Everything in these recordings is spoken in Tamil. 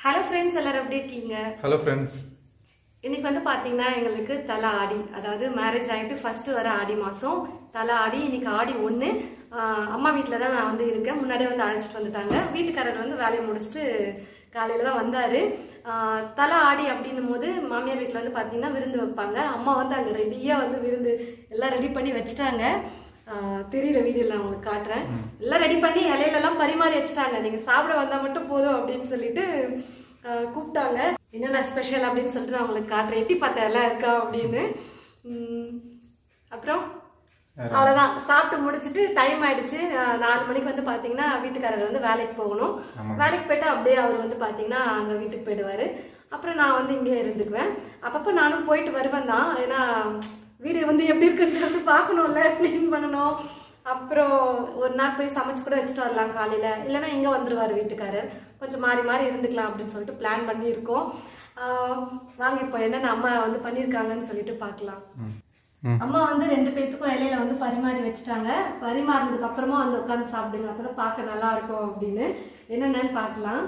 ஹலோ ஃப்ரெண்ட்ஸ் எல்லாரும் எப்படி இருக்கீங்க ஹலோ ஃப்ரெண்ட்ஸ் இன்னைக்கு வந்து பாத்தீங்கன்னா எங்களுக்கு தலை ஆடி அதாவது மேரேஜ் ஆயிட்டு ஃபர்ஸ்ட் வர ஆடி மாசம் தலை ஆடி இன்னைக்கு ஆடி ஒண்ணு ஆஹ் அம்மா வீட்டில தான் நான் வந்து இருக்கேன் முன்னாடியே வந்து அழைச்சிட்டு வந்துட்டாங்க வீட்டுக்காரர் வந்து வேலையை முடிச்சுட்டு காலையில தான் வந்தாரு ஆஹ் தலை ஆடி அப்படின்னும் போது மாமியார் வீட்டில் வந்து பாத்தீங்கன்னா விருந்து வைப்பாங்க அம்மா வந்து அங்க ரெடியா வந்து விருந்து எல்லாம் ரெடி பண்ணி வச்சுட்டாங்க ஆஹ் தெரியல வீடியோல நான் உங்களுக்கு காட்டுறேன் எல்லாம் ரெடி பண்ணி இலையில எல்லாம் பரிமாறி வச்சுட்டாங்க நீங்க சாப்பிட வந்தா மட்டும் போதும் அப்படின்னு சொல்லிட்டு ஆஹ் கூப்பிட்டாங்க என்னென்ன ஸ்பெஷல் அப்படின்னு சொல்லிட்டு நான் உங்களுக்கு காட்டுறேன் எட்டி பார்த்தேன் எல்லாம் இருக்கா அப்படின்னு உம் அப்புறம் அவ்வளவுதான் சாப்பிட்டு முடிச்சிட்டு டைம் ஆயிடுச்சு ஆஹ் நாலு மணிக்கு வந்து பாத்தீங்கன்னா வீட்டுக்காரர் வந்து வேலைக்கு போகணும் வேலைக்கு போயிட்டு அப்படியே அவர் வந்து பாத்தீங்கன்னா அங்க வீட்டுக்கு போயிடுவாரு அப்புறம் நான் வந்து இங்கே இருந்துக்குவேன் அப்பப்போ நானும் போயிட்டு வருவேன் தான் ஏன்னா வீடு வந்து எப்படி இருக்குன்னு வந்து பார்க்கணும்ல க்ளீன் பண்ணணும் அப்புறம் ஒரு நாள் போய் சமைச்சு கூட வச்சுட்டு வரலாம் காலையில இல்லைன்னா இங்க வந்துருவாரு வீட்டுக்காரர் கொஞ்சம் மாறி மாறி இருந்துக்கலாம் அப்படின்னு சொல்லிட்டு பிளான் பண்ணியிருக்கோம் ஆஹ் வாங்க இப்போ என்னென்ன அம்மா வந்து பண்ணியிருக்காங்கன்னு சொல்லிட்டு பார்க்கலாம் அம்மா வந்து ரெண்டு பேத்துக்கும் இலையில வந்து பரிமாறி வச்சுட்டாங்க பரிமாறினதுக்கு அப்புறமா வந்து உட்காந்து சாப்பிடுங்க அப்புறம் பார்க்க நல்லா இருக்கும் அப்படின்னு என்னென்னு பார்க்கலாம்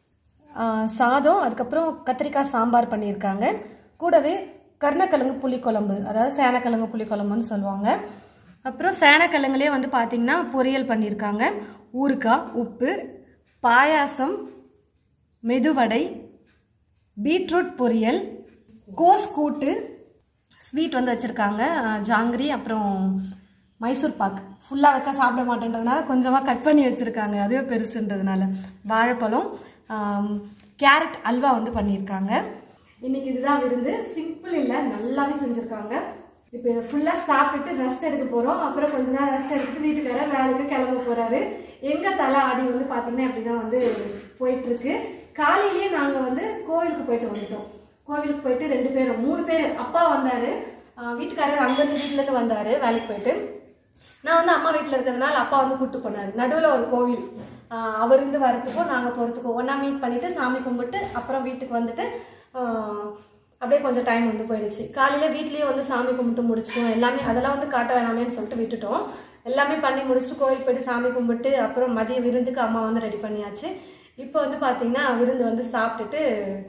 சாதம் அதுக்கப்புறம் கத்திரிக்காய் சாம்பார் பண்ணியிருக்காங்க கூடவே கருணக்கிழங்கு புளிக்குழம்பு அதாவது சேனக்கிழங்கு புளிக்குழம்புன்னு சொல்லுவாங்க அப்புறம் சேனக்கிழங்குலேயே வந்து பார்த்தீங்கன்னா பொரியல் பண்ணியிருக்காங்க ஊறுகாய் உப்பு பாயாசம் மெதுவடை பீட்ரூட் பொரியல் கோஸ் கூட்டு ஸ்வீட் வந்து வச்சுருக்காங்க ஜாங்கிரி அப்புறம் மைசூர் பாக் ஃபுல்லாக வச்சா சாப்பிட மாட்டேன்றதுனால கொஞ்சமாக கட் பண்ணி வச்சுருக்காங்க அதுவே பெருசுன்றதுனால வாழைப்பழம் ஆம், கேரட் அல்வா வந்து பண்ணியிருக்காங்க இன்னைக்கு இதுதான் விருந்து சிம்பிள் இல்லை நல்லாவே செஞ்சுருக்காங்க இப்போ இதை ஃபுல்லாக சாப்பிட்டுட்டு ரெஸ்ட் எடுக்க போகிறோம் அப்புறம் கொஞ்ச நேரம் ரெஸ்ட் எடுத்துட்டு வீட்டுக்காரர் வேலைக்கு கிளம்ப போகிறாரு எங்கள் தலை ஆடி வந்து பார்த்தீங்கன்னா அப்படி தான் வந்து போயிட்டுருக்கு காலையிலேயே நாங்கள் வந்து கோவிலுக்கு போயிட்டு வந்துட்டோம் கோவிலுக்கு போயிட்டு ரெண்டு பேரும் மூணு பேர் அப்பா வந்தாரு ஆஹ் வீட்டுக்காரர் அங்கிருந்து வீட்டுல இருந்து வந்தாரு வேலைக்கு போயிட்டு நான் வந்து அம்மா வீட்டுல இருக்கிறதுனால அப்பா வந்து கூட்டு போனாரு நடுவுல ஒரு கோவில் ஆஹ் அவர் இருந்து வரத்துக்கும் நாங்க போறதுக்கும் ஒண்ணா மீட் பண்ணிட்டு சாமி கும்பிட்டு அப்புறம் வீட்டுக்கு வந்துட்டு ஆஹ் அப்படியே கொஞ்சம் டைம் வந்து போயிடுச்சு காலையில வீட்லயே வந்து சாமி கும்பிட்டு முடிச்சிட்டோம் எல்லாமே அதெல்லாம் வந்து காட்ட வேணாமேன்னு சொல்லிட்டு விட்டுட்டோம் எல்லாமே பண்ணி முடிச்சுட்டு கோயில் போயிட்டு சாமி கும்பிட்டு அப்புறம் மதிய விருந்துக்கு அம்மா வந்து ரெடி பண்ணியாச்சு இப்போ வந்து பாத்தீங்கன்னா விருந்து வந்து சாப்பிட்டுட்டு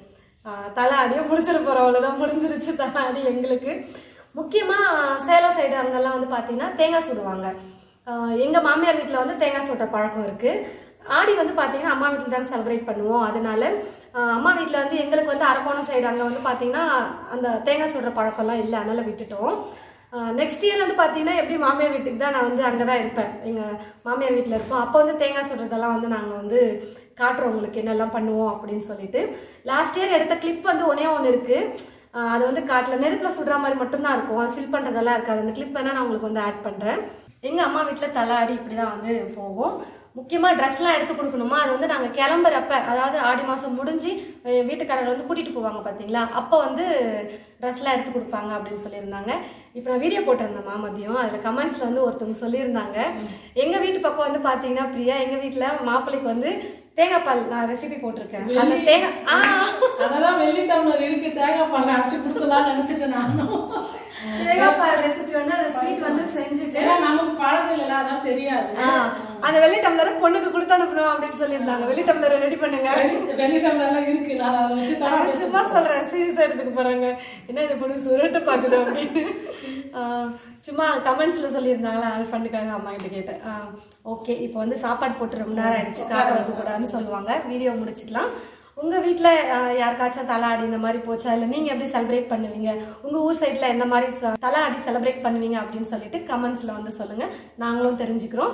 ஆஹ் தலை ஆடியும் முடிச்சிட போறோம் அவ்வளவுதான் முடிஞ்சிருச்சு தலை ஆடி எங்களுக்கு முக்கியமா சேலம் சைடு அங்கெல்லாம் வந்து பாத்தீங்கன்னா தேங்காய் சுடுவாங்க ஆஹ் எங்க மாமியார் வீட்ல வந்து தேங்காய் சுடுற பழக்கம் இருக்கு ஆடி வந்து பாத்தீங்கன்னா அம்மா வீட்ல தான் செலிப்ரேட் பண்ணுவோம் அதனால ஆஹ் அம்மா வீட்ல வந்து எங்களுக்கு வந்து அரக்கோணம் சைடு அங்க வந்து பாத்தீங்கன்னா அந்த தேங்காய் சுடுற பழக்கம்லாம் இல்லை அதனால விட்டுட்டோம் நெக்ஸ்ட் இயர் வந்து பாத்தீங்கன்னா எப்படி மாமியார் வீட்டுக்கு தான் நான் வந்து அங்கதான் இருப்பேன் எங்க மாமியார் வீட்ல இருப்போம் அப்போ வந்து தேங்காய் சுடுறதெல்லாம் வந்து நாங்க வந்து காட்டுறோம் உங்களுக்கு என்னெல்லாம் பண்ணுவோம் அப்படின்னு சொல்லிட்டு லாஸ்ட் இயர் எடுத்த கிளிப் வந்து ஒன்னே ஒன்று இருக்கு ஆஹ் அது வந்து காட்டுல நெருப்புல சுடுற மாதிரி மட்டும்தான் இருக்கும் அது ஃபில் பண்றதெல்லாம் இருக்காது அந்த கிளிப் வேணா நான் உங்களுக்கு வந்து ஆட் பண்றேன் எங்க அம்மா வீட்ல தலை ஆடி இப்படிதான் வந்து போகும் முக்கியமா ட்ரெஸ் எல்லாம் எடுத்து கொடுக்கணுமா அது வந்து நாங்க கிளம்புறப்ப அதாவது ஆடி மாசம் முடிஞ்சு அஹ் வீட்டுக்காரர் வந்து கூட்டிட்டு போவாங்க பாத்தீங்களா அப்போ வந்து ட்ரெஸ் எல்லாம் எடுத்து கொடுப்பாங்க அப்படின்னு சொல்லியிருந்தாங்க இப்போ நான் வீடியோ போட்டிருந்தேன் மதியம் அதுல கமெண்ட்ஸ்ல வந்து ஒருத்தவங்க சொல்லியிருந்தாங்க எங்க வீட்டு பக்கம் வந்து பாத்தீங்கன்னா பிரியா எங்க வீட்ல மாப்பிள்ளைக்கு வந்து தேங்காய் பால் நான் ரெசிபி போட்டிருக்கேன் அந்த தேங்காய் ஆ அதெல்லாம் வெள்ளி டம்ளர் இருக்கு தேங்காய் பால் அரைச்சு கொடுத்தலாம் நினைச்சிட்டேன் நானும் தேங்காய் பால் ரெசிபி வந்து அந்த ஸ்வீட் வந்து செஞ்சுட்டு ஏன்னா நமக்கு பழக்கம் இல்லை அதனால தெரியாது ஆ, அந்த வெள்ளி டம்ளரை பொண்ணுக்கு கொடுத்து அனுப்பணும் அப்படின்னு சொல்லியிருந்தாங்க வெள்ளி டம்ளரை ரெடி பண்ணுங்க வெள்ளி- வெள்ளி டம்ளர்லாம் இருக்கு நான் அதை வச்சு தான் நான் சும்மா சொல்றேன் சீரியஸா எடுத்துக்க போறாங்க என்ன இந்த பொண்ணு சுருட்டு பாக்குது அப்படின்னு ஆ, சும்மா கமெண்ட்ஸ்ல சொல்லியிருந்தாங்களா அது ஃபண்டுக்காக அம்மா கிட்ட கேட்டேன் ஓகே இப்போ வந்து சாப்பாடு போட்டு ரொம்ப நேரம் ஆயிடுச்சு காக்க வைக்க கூடாதுன்னு சொல்லுவாங்க வீடியோ முடிச்சுக்கலாம் உங்க வீட்ல ஆ, யாருக்காச்சும் தலாடி இந்த மாதிரி போச்சா இல்ல நீங்க எப்படி செலிப்ரேட் பண்ணுவீங்க உங்க ஊர் சைடுல எந்த மாதிரி ச- தலாடி செலிப்ரேட் பண்ணுவீங்க அப்படின்னு சொல்லிட்டு கமெண்ட்ஸ்ல வந்து சொல்லுங்க நாங்களும் தெரிஞ்சுக்கிறோம்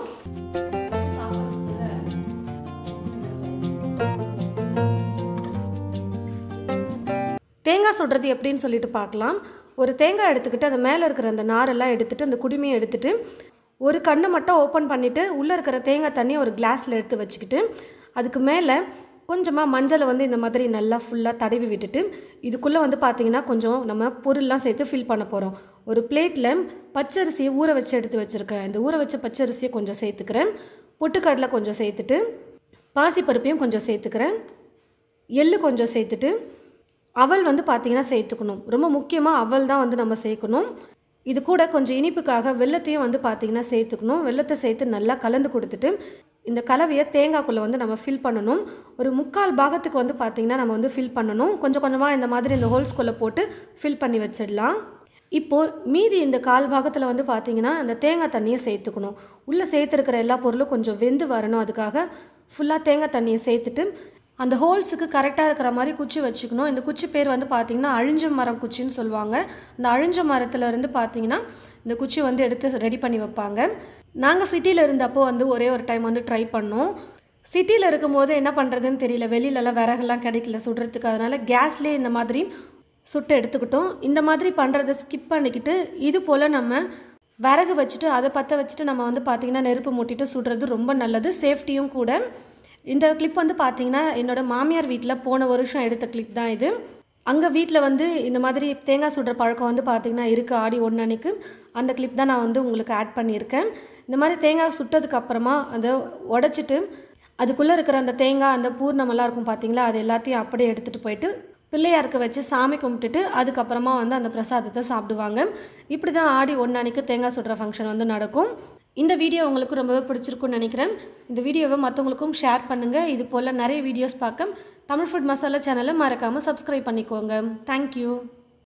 தேங்காய் சுடுறது எப்படின்னு சொல்லிட்டு பார்க்கலாம் ஒரு தேங்காய் எடுத்துக்கிட்டு அது மேலே இருக்கிற அந்த நாரெல்லாம் எடுத்துட்டு அந்த குடுமையை எடுத்துட்டு ஒரு கண்ணை மட்டும் ஓப்பன் பண்ணிவிட்டு உள்ளே இருக்கிற தேங்காய் தண்ணியை ஒரு கிளாஸில் எடுத்து வச்சுக்கிட்டு அதுக்கு மேலே கொஞ்சமாக மஞ்சளை வந்து இந்த மாதிரி நல்லா ஃபுல்லாக தடவி விட்டுட்டு இதுக்குள்ளே வந்து பார்த்தீங்கன்னா கொஞ்சம் நம்ம பொருள்லாம் சேர்த்து ஃபில் பண்ண போகிறோம் ஒரு பிளேட்டில் பச்சரிசியை ஊற வச்சு எடுத்து வச்சுருக்கேன் இந்த ஊற வச்ச பச்சரிசியை கொஞ்சம் சேர்த்துக்கிறேன் பொட்டுக்கடலை கொஞ்சம் சேர்த்துட்டு பாசிப்பருப்பையும் கொஞ்சம் சேர்த்துக்கிறேன் எள்ளு கொஞ்சம் சேர்த்துட்டு அவல் வந்து பார்த்தீங்கன்னா சேர்த்துக்கணும் ரொம்ப முக்கியமாக அவல் தான் வந்து நம்ம சேர்க்கணும் இது கூட கொஞ்சம் இனிப்புக்காக வெள்ளத்தையும் வந்து பார்த்தீங்கன்னா சேர்த்துக்கணும் வெள்ளத்தை சேர்த்து நல்லா கலந்து கொடுத்துட்டு இந்த கலவையை தேங்காய்க்குள்ளே வந்து நம்ம ஃபில் பண்ணணும் ஒரு முக்கால் பாகத்துக்கு வந்து பார்த்திங்கன்னா நம்ம வந்து ஃபில் பண்ணணும் கொஞ்சம் கொஞ்சமாக இந்த மாதிரி இந்த ஹோல்ஸ்குள்ளே போட்டு ஃபில் பண்ணி வச்சிடலாம் இப்போது மீதி இந்த கால் பாகத்தில் வந்து பார்த்திங்கன்னா அந்த தேங்காய் தண்ணியை சேர்த்துக்கணும் உள்ளே சேர்த்துருக்கிற எல்லா பொருளும் கொஞ்சம் வெந்து வரணும் அதுக்காக ஃபுல்லாக தேங்காய் தண்ணியை சேர்த்துட்டு அந்த ஹோல்ஸுக்கு கரெக்டாக இருக்கிற மாதிரி குச்சி வச்சுக்கணும் இந்த குச்சி பேர் வந்து பார்த்திங்கன்னா அழிஞ்ச மரம் குச்சின்னு சொல்லுவாங்க அந்த அழிஞ்ச மரத்துல இருந்து பார்த்திங்கன்னா இந்த குச்சி வந்து எடுத்து ரெடி பண்ணி வைப்பாங்க நாங்கள் சிட்டியில் இருந்தப்போ வந்து ஒரே ஒரு டைம் வந்து ட்ரை பண்ணோம் சிட்டியில் இருக்கும்போது என்ன பண்ணுறதுன்னு தெரியல வெளியிலலாம் விறகுலாம் கிடைக்கல சுடுறதுக்கு அதனால் கேஸ்லேயே இந்த மாதிரி சுட்டு எடுத்துக்கிட்டோம் இந்த மாதிரி பண்ணுறதை ஸ்கிப் பண்ணிக்கிட்டு இது போல் நம்ம விறகு வச்சுட்டு அதை பற்ற வச்சுட்டு நம்ம வந்து பார்த்திங்கன்னா நெருப்பு மூட்டிட்டு சுடுறது ரொம்ப நல்லது சேஃப்டியும் கூட இந்த கிளிப் வந்து பார்த்திங்கன்னா என்னோட மாமியார் வீட்டில் போன வருஷம் எடுத்த கிளிப் தான் இது அங்கே வீட்டில் வந்து இந்த மாதிரி தேங்காய் சுடுற பழக்கம் வந்து பார்த்திங்கன்னா இருக்குது ஆடி ஒன்று அன்னைக்கு அந்த கிளிப் தான் நான் வந்து உங்களுக்கு ஆட் பண்ணியிருக்கேன் இந்த மாதிரி தேங்காய் சுட்டதுக்கு அப்புறமா அதை உடச்சிட்டு அதுக்குள்ளே இருக்கிற அந்த தேங்காய் அந்த பூர்ணமெல்லாம் இருக்கும் பார்த்தீங்களா அது எல்லாத்தையும் அப்படியே எடுத்துகிட்டு போயிட்டு பிள்ளையாருக்கு வச்சு சாமி கும்பிட்டுட்டு அதுக்கப்புறமா வந்து அந்த பிரசாதத்தை சாப்பிடுவாங்க இப்படி தான் ஆடி ஒன்று அன்னைக்கு தேங்காய் சுடுற ஃபங்க்ஷன் வந்து நடக்கும் இந்த வீடியோ உங்களுக்கு ரொம்பவே பிடிச்சிருக்கும்னு நினைக்கிறேன் இந்த வீடியோவை மற்றவங்களுக்கும் ஷேர் பண்ணுங்கள் இது போல் நிறைய வீடியோஸ் பார்க்க தமிழ் ஃபுட் மசாலா சேனலை மறக்காமல் சப்ஸ்கிரைப் பண்ணிக்கோங்க தேங்க்யூ